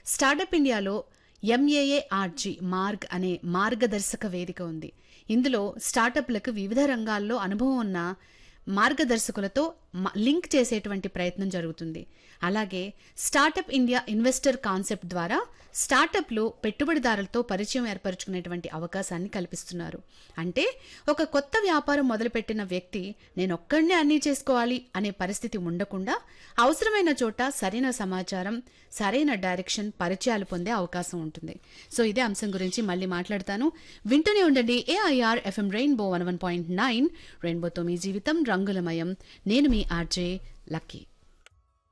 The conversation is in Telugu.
స్టార్టప్ ఇండియాలో ఎంఏఏఆర్జీ మార్గ్ అనే మార్గదర్శక వేదిక ఉంది ఇందులో స్టార్టప్లకు వివిధ రంగాల్లో అనుభవం ఉన్న మార్గదర్శకులతో మ- లింక్ చేసేటువంటి ప్రయత్నం జరుగుతుంది అలాగే స్టార్టప్ ఇండియా ఇన్వెస్టర్ కాన్సెప్ట్ ద్వారా స్టార్టప్లు పెట్టుబడిదారులతో పరిచయం ఏర్పరచుకునేటువంటి అవకాశాన్ని కల్పిస్తున్నారు అంటే ఒక కొత్త వ్యాపారం మొదలుపెట్టిన వ్యక్తి నేను ఒక్కడినే అన్నీ చేసుకోవాలి అనే పరిస్థితి ఉండకుండా అవసరమైన చోట సరైన సమాచారం సరైన డైరెక్షన్ పరిచయాలు పొందే అవకాశం ఉంటుంది సో ఇదే అంశం గురించి మళ్ళీ మాట్లాడతాను వింటూనే ఉండండి AIR FM rainbow one one point nine రెయిన్బోతో మీ జీవితం రంగులమయం నేను మీ ఆర్జే లక్కీ